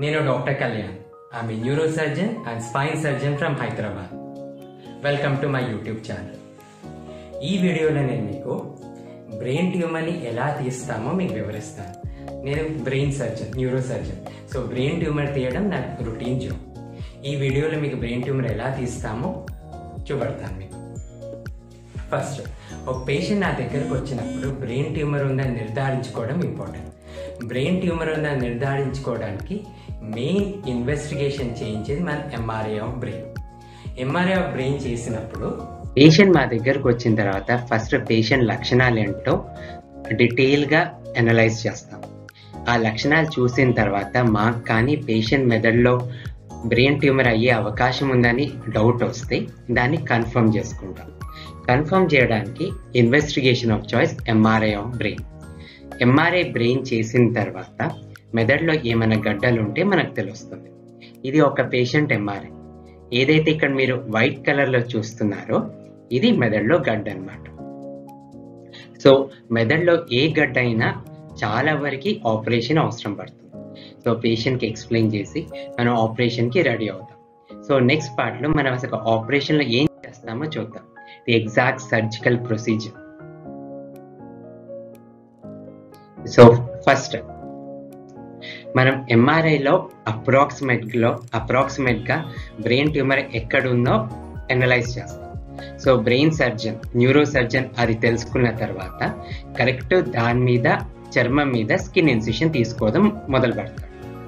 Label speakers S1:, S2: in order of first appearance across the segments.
S1: నేను doctor Kalyan I'm neurosurgeon and spine surgeon from Hyderabad welcome to my YouTube channel ఈ వీడియోలో నేను మీకు బ్రెయిన్ ట్యూమర్ని ఎలా తీస్తామో మీకు వివరిస్తాను నేను brain surgeon neurosurgeon so brain tumour తీయడం నా రొటీన్ జాబ్ ఈ వీడియోలో మీకు బ్రెయిన్ ట్యూమర్ ఎలా తీస్తామో చూపెడతాను మీకు ఫస్ట్ ఒక పేషెంట్ నా దగ్గరకు వచ్చినప్పుడు బ్రెయిన్ ట్యూమర్ ఉందని నిర్ధారించుకోవడం ఇంపార్టెంట్ బ్రెయిన్ ట్యూమర్ ఉందని నిర్ధారించుకోవడానికి మెయిన్ ఇన్వెస్టిగేషన్ చేయించేది మన MRI of brain MRI of brain చేసినప్పుడు పేషెంట్ మా దగ్గరకు వచ్చిన తర్వాత ఫస్ట్ పేషెంట్ లక్షణాలు ఏంటో డీటెయిల్గా అనలైజ్ చేస్తాం ఆ లక్షణాలు చూసిన తర్వాత మాకు కానీ పేషెంట్ మెదడులో బ్రెయిన్ ట్యూమర్ అయ్యే అవకాశం ఉందని డౌట్ వస్తే దాన్ని కన్ఫర్మ్ చేసుకుంటాం కన్ఫర్మ్ చేయడానికి investigation of choice MRI of brain MRI brain చేసిన తర్వాత మెదడులో ఏమైనా గడ్డలు ఉంటే మనకు తెలుస్తుంది ఇది ఒక పేషెంట్ ఎంఆర్ఐ ఏదైతే ఇక్కడ మీరు వైట్ కలర్లో చూస్తున్నారో ఇది మెదడులో గడ్డ అన్నమాట సో మెదడులో ఏ గడ్డ అయినా చాలా వరకు ఆపరేషన్ అవసరం పడుతుంది సో పేషెంట్కి ఎక్స్ప్లెయిన్ చేసి మనం ఆపరేషన్కి రెడీ అవుతాం సో నెక్స్ట్ పార్ట్లో మనం అసలు ఆపరేషన్లో ఏం చేస్తామో చూద్దాం the exact surgical procedure so first మనం ఎంఆర్ఐలో అప్రాక్సిమేట్లో అప్రాక్సిమేట్గా బ్రెయిన్ ట్యూమర్ ఎక్కడుందో అనలైజ్ చేస్తాం so brain surgeon neurosurgeon అది తెలుసుకున్న తర్వాత కరెక్ట్ దాని మీద చర్మం మీద స్కిన్ ఇన్సిషన్ తీసుకోవడం మొదలు పెడతాడు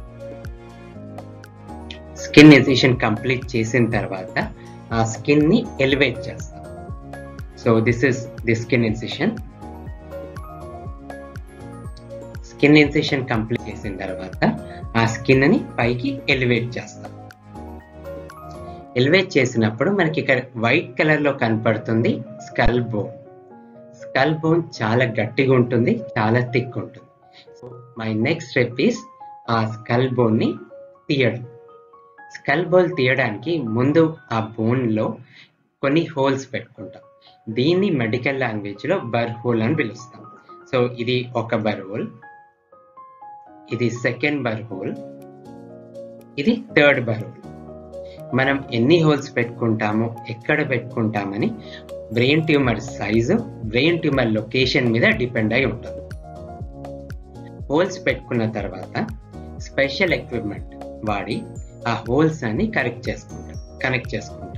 S1: స్కిన్ ఇన్సిషన్ కంప్లీట్ చేసిన తర్వాత ఆ స్కిన్ ని ఎలివేట్ చేస్తాం so this is the skin incision skin incision complete చేసిన తర్వాత ఆ స్కిన్ ని పైకి ఎలివేట్ చేస్తాం ఎలివేట్ చేసినప్పుడు మనకి ఇక్కడ వైట్ కలర్ లో కనపడుతుంది స్కల్ బోన్ స్కల్ బోన్ చాలా గట్టిగా ఉంటుంది చాలా థిక్ ఉంటుంది so my next step is ఆ స్కల్ బోన్ ని తీయడం స్కల్ బోన్ తీయడానికి ముందు ఆ బోన్ లో కొన్ని హోల్స్ పెట్టుకుంటాం దీన్ని మెడికల్ లాంగ్వేజ్ లో బర్ హోల్ అని పిలుస్తాం సో ఇది ఒక బర్ హోల్ ఇది సెకండ్ బర్ హోల్ ఇది థర్డ్ బర్ హోల్ మనం ఎన్ని హోల్స్ పెట్టుకుంటామో ఎక్కడ పెట్టుకుంటామని brain tumour size brain tumour location మీద డిపెండ్ అయి ఉంటుంది హోల్స్ పెట్టుకున్న తర్వాత స్పెషల్ ఎక్విప్మెంట్ వాడి ఆ హోల్స్ అన్ని కరెక్ట్ చేసుకుంటాం కనెక్ట్ చేసుకుంటాం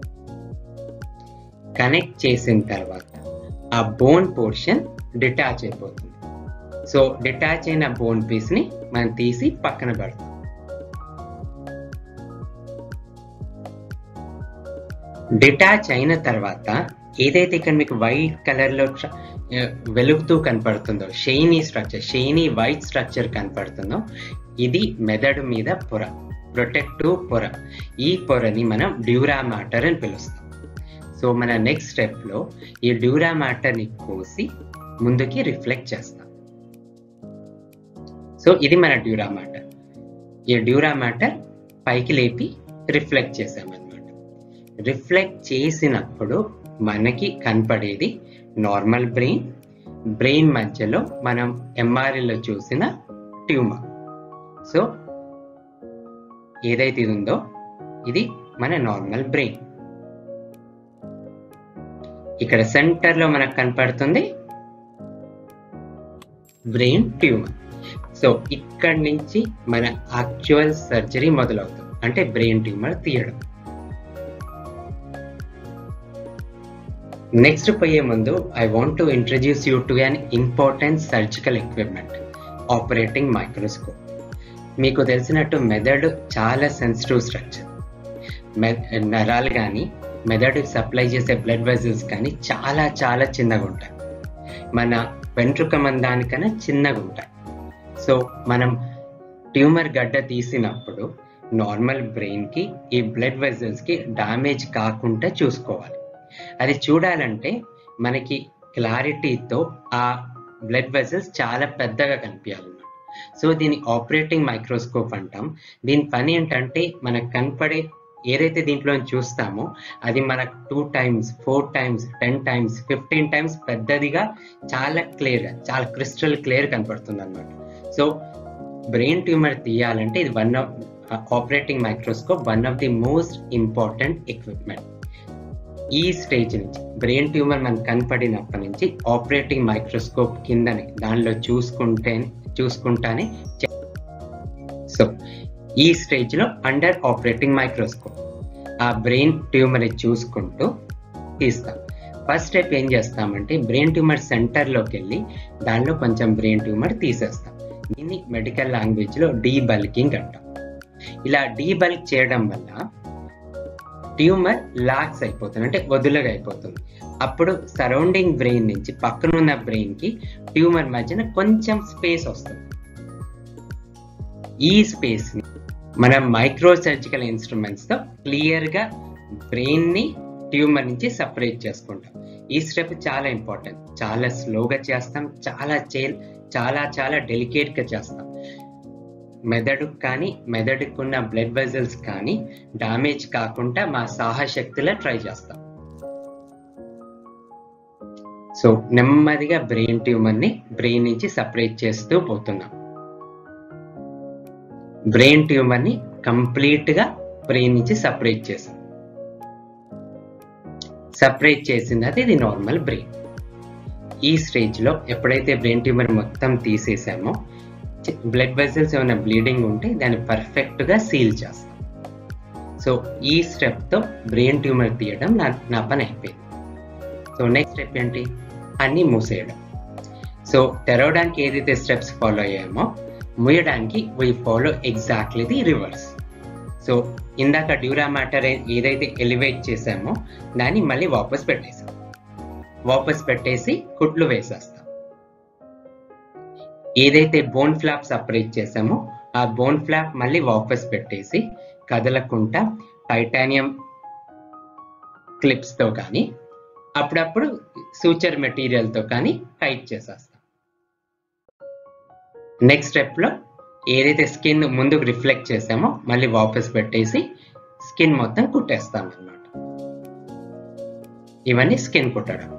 S1: కనెక్ట్ చేసిన తర్వాత ఆ బోన్ పోర్షన్ డిటాచ్ అయిపోతుంది సో డిటాచ్ అయిన బోన్ పీస్ ని మనం తీసి పక్కన పెడతాం డిటాచ్ అయిన తర్వాత ఏదైతే ఇక్కడ మీకు వైట్ కలర్ లో వెలుగుతూ కనపడుతుందో shiny structure shiny white structure కనపడుతుందో ఇది మెదడు మీద పొర ప్రొటెక్టివ్ పొర ఈ పొరని మనం డ్యూరా మ్యాటర్ అని పిలుస్తాం సో మన నెక్స్ట్ స్టెప్ లో ఈ డ్యూరా మ్యాటర్ ని కోసి ముందుకి రిఫ్లెక్ట్ చేస్తాం సో ఇది మన డ్యూరా మ్యాటర్ ఈ డ్యూరా మ్యాటర్ పైకి లేపి రిఫ్లెక్ట్ చేసామన్నమాట రిఫ్లెక్ట్ చేసినప్పుడు మనకి కనపడేది నార్మల్ బ్రెయిన్ బ్రెయిన్ మధ్యలో మనం ఎంఆర్ఐలో చూసిన ట్యూమర్ సో ఏదైతే ఇది ఉందో ఇది మన నార్మల్ బ్రెయిన్ ఇక్కడ సెంటర్ లో మనకు కనపడుతుంది బ్రెయిన్ ట్యూమర్ సో ఇక్కడి నుంచి మన యాక్చువల్ సర్జరీ మొదలవుతుంది అంటే బ్రెయిన్ ట్యూమర్ తీయడం నెక్స్ట్ పోయే ముందు I want to introduce you to an important surgical equipment operating microscope మీకు తెలిసినట్టు మెదడు చాలా సెన్సిటివ్ స్ట్రక్చర్ నరాలు కానీ మెదడుకి సప్లై చేసే బ్లడ్ వెజల్స్ కానీ చాలా చాలా చిన్నగా ఉంటాయి మన వెంట్రుక మందానికన్నా చిన్నగా ఉంటాయి సో మనం ట్యూమర్ గడ్డ తీసినప్పుడు నార్మల్ బ్రెయిన్కి ఈ బ్లడ్ వెజల్స్కి డ్యామేజ్ కాకుండా చూసుకోవాలి అది చూడాలంటే మనకి క్లారిటీతో ఆ బ్లడ్ వెజల్స్ చాలా పెద్దగా కనిపించాలన్నమాట సో దీని ఆపరేటింగ్ మైక్రోస్కోప్ అంటాం దీని పని ఏంటంటే మనకు కనపడే ఏదైతే దీంట్లో చూస్తామో అది మనకు two times four times ten times fifteen times పెద్దదిగా చాలా క్లియర్గా చాలా క్రిస్టల్ క్లియర్ కనపడుతుంది అనమాట సో బ్రెయిన్ ట్యూమర్ తీయాలంటే ఇది one of operating microscope one of the most important equipment ఈ స్టేజ్ నుంచి బ్రెయిన్ ట్యూమర్ మనకు కనపడినప్పటి నుంచి ఆపరేటింగ్ మైక్రోస్కోప్ కిందనే దానిలో చూసుకుంటే చూసుకుంటానే సో ఈ స్టేజ్ లో అండర్ ఆపరేటింగ్ మైక్రోస్కోప్ ఆ బ్రెయిన్ ట్యూమర్ చూసుకుంటూ తీస్తాం ఫస్ట్ స్టెప్ ఏం చేస్తామంటే బ్రెయిన్ ట్యూమర్ సెంటర్లోకి వెళ్ళి దానిలో కొంచెం బ్రెయిన్ ట్యూమర్ తీసేస్తాం దీన్ని మెడికల్ లాంగ్వేజ్ లో డీబల్కింగ్ అంటాం ఇలా డీబల్క్ చేయడం వల్ల ట్యూమర్ లాక్స్ అయిపోతుంది అంటే వదులుగా అయిపోతుంది అప్పుడు సరౌండింగ్ బ్రెయిన్ నుంచి పక్కనున్న బ్రెయిన్ కి ట్యూమర్ మధ్యన కొంచెం స్పేస్ వస్తుంది ఈ స్పేస్ ని మనం మైక్రో సర్జికల్ ఇన్స్ట్రుమెంట్స్ తో క్లియర్ గా బ్రెయిన్ ని ట్యూమర్ నుంచి సపరేట్ చేసుకుంటాం ఈ స్టెప్ చాలా ఇంపార్టెంట్ చాలా స్లోగా చేస్తాం చాలా చే చాలా చాలా డెలికేట్ గా చేస్తాం మెదడుకు కానీ మెదడుకున్న బ్లడ్ వెజల్స్ కానీ డామేజ్ కాకుండా మా సాహశక్తిలో ట్రై చేస్తాం సో నెమ్మదిగా బ్రెయిన్ ట్యూమర్ ని బ్రెయిన్ నుంచి సపరేట్ చేస్తూ పోతున్నాం బ్రెయిన్ ట్యూమర్ ని కంప్లీట్ గా బ్రెయిన్ నుంచి సపరేట్ చేసాం సపరేట్ చేసిన తర్వాత ఇది నార్మల్ బ్రెయిన్ ఈ స్టేజ్ లో ఎప్పుడైతే బ్రెయిన్ ట్యూమర్ మొత్తం తీసేసామో బ్లడ్ వెసల్స్ ఏమైనా బ్లీడింగ్ ఉంటే దాన్ని పర్ఫెక్ట్ గా సీల్ చేస్తాం సో ఈ స్టెప్ తో బ్రెయిన్ ట్యూమర్ తీయడం నా నా పని అయిపోయింది సో నెక్స్ట్ స్టెప్ ఏంటి అన్ని మూసేయడం సో తెరవడానికి ఏదైతే స్టెప్స్ ఫాలో అయ్యామో మూయడానికి we follow exactly the reverse so ఇందాక డ్యూరా మ్యాటర్ ఏదైతే ఎలివేట్ చేసామో దాన్ని మళ్ళీ వాపస్ పెట్టేసాం వాపస్ పెట్టేసి కుట్లు వేసేస్తాం ఏదైతే బోన్ ఫ్లాప్ సపరేట్ చేసామో ఆ బోన్ ఫ్లాప్ మళ్ళీ వాపస్ పెట్టేసి కదలకుండా టైటానియం క్లిప్స్ తో కానీ అప్పుడప్పుడు సూచర్ మెటీరియల్ తో కానీ టైట్ చేసేస్తాం నెక్స్ట్ స్టెప్ లో ఏదైతే స్కిన్ ముందుకు రిఫ్లెక్ట్ చేసామో మళ్ళీ వాపస్ పెట్టేసి స్కిన్ మొత్తం కుట్టేస్తాం అన్నమాట ఇవన్నీ స్కిన్ కుట్టడం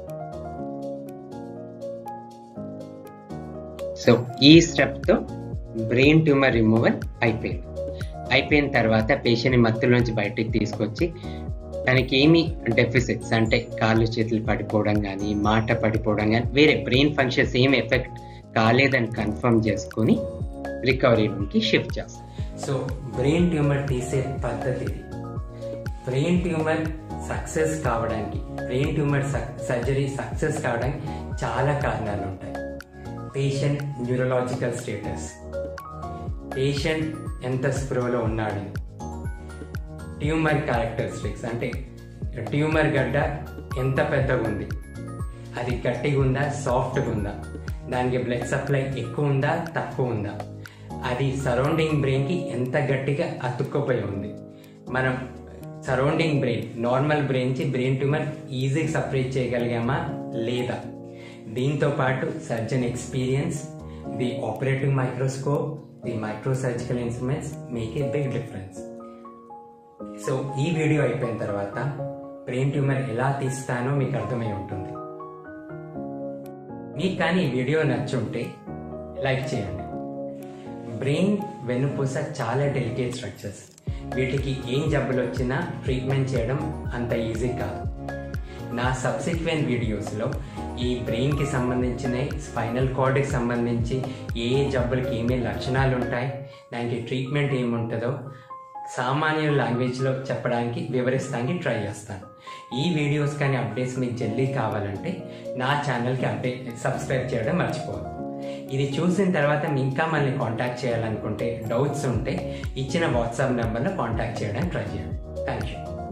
S1: సో ఈ స్టెప్ తో బ్రెయిన్ ట్యూమర్ రిమూవల్ అయిపోయింది అయిపోయిన తర్వాత పేషెంట్ మత్తులోంచి బయటికి తీసుకొచ్చి దానికి ఏమి డెఫిసిట్స్ అంటే కాళ్ళు చేతులు పడిపోవడం కానీ మాట పడిపోవడం కానీ వేరే బ్రెయిన్ ఫంక్షన్స్ ఏమి ఎఫెక్ట్ కాలేదని కన్ఫర్మ్ చేసుకొని రికవరీ రూమ్కి షిఫ్ట్ చేస్తాం సో బ్రెయిన్ ట్యూమర్ తీసే పద్ధతి బ్రెయిన్ ట్యూమర్ సక్సెస్ కావడానికి బ్రెయిన్ ట్యూమర్ సర్జరీ సక్సెస్ కావడానికి చాలా కారణాలు ఉంటాయి పేషెంట్ న్యూరలాజికల్ స్టేటస్ పేషెంట్ ఎంత స్ప్రోలో ఉన్నాడు ట్యూమర్ క్యారెక్టరిస్టిక్స్ అంటే ట్యూమర్ గడ్డ ఎంత పెద్దగా ఉంది అది గట్టిగా ఉందా సాఫ్ట్గా ఉందా దానికి బ్లడ్ సప్లై ఎక్కువ ఉందా తక్కువ ఉందా అది సరౌండింగ్ బ్రెయిన్కి ఎంత గట్టిగా అతుక్కుపోయి ఉంది మనం సరౌండింగ్ బ్రెయిన్ నార్మల్ బ్రెయిన్కి బ్రెయిన్ ట్యూమర్ ఈజీగా సపరేట్ చేయగలిగామా లేదా దీంతో పాటు surgeon experience the operating microscope the microsurgical instruments make a big difference so ఈ వీడియో అయిపోయిన తర్వాత బ్రెయిన్ ట్యూమర్ ఎలా తీస్తానో మీకు అర్థమై ఉంటుంది మీకు కానీ ఈ వీడియో నచ్చుంటే లైక్ చేయండి బ్రెయిన్ వెన్నుపూస చాలా డెలికేట్ స్ట్రక్చర్స్ వీటికి ఏం జబ్బులు వచ్చినా ట్రీట్మెంట్ చేయడం అంత ఈజీ కాదు నా సబ్సిక్వెంట్ వీడియోస్లో ఈ బ్రెయిన్కి సంబంధించిన స్పైనల్ కార్డ్కి సంబంధించి ఏ ఏ జబ్బులకి ఏమేమి లక్షణాలు ఉంటాయి దానికి ట్రీట్మెంట్ ఏముంటుందో సామాన్య లాంగ్వేజ్లో చెప్పడానికి వివరిస్తానికి ట్రై చేస్తాను ఈ వీడియోస్ కానీ అప్డేట్స్ మీకు జల్దీ కావాలంటే నా ఛానల్కి అప్డేట్ సబ్స్క్రైబ్ చేయడం మర్చిపోవద్దు ఇది చూసిన తర్వాత మీ ఇంకా మనల్ని కాంటాక్ట్ చేయాలనుకుంటే డౌట్స్ ఉంటే ఇచ్చిన వాట్సాప్ నెంబర్లో కాంటాక్ట్ చేయడానికి ట్రై చేయండి థ్యాంక్ యూ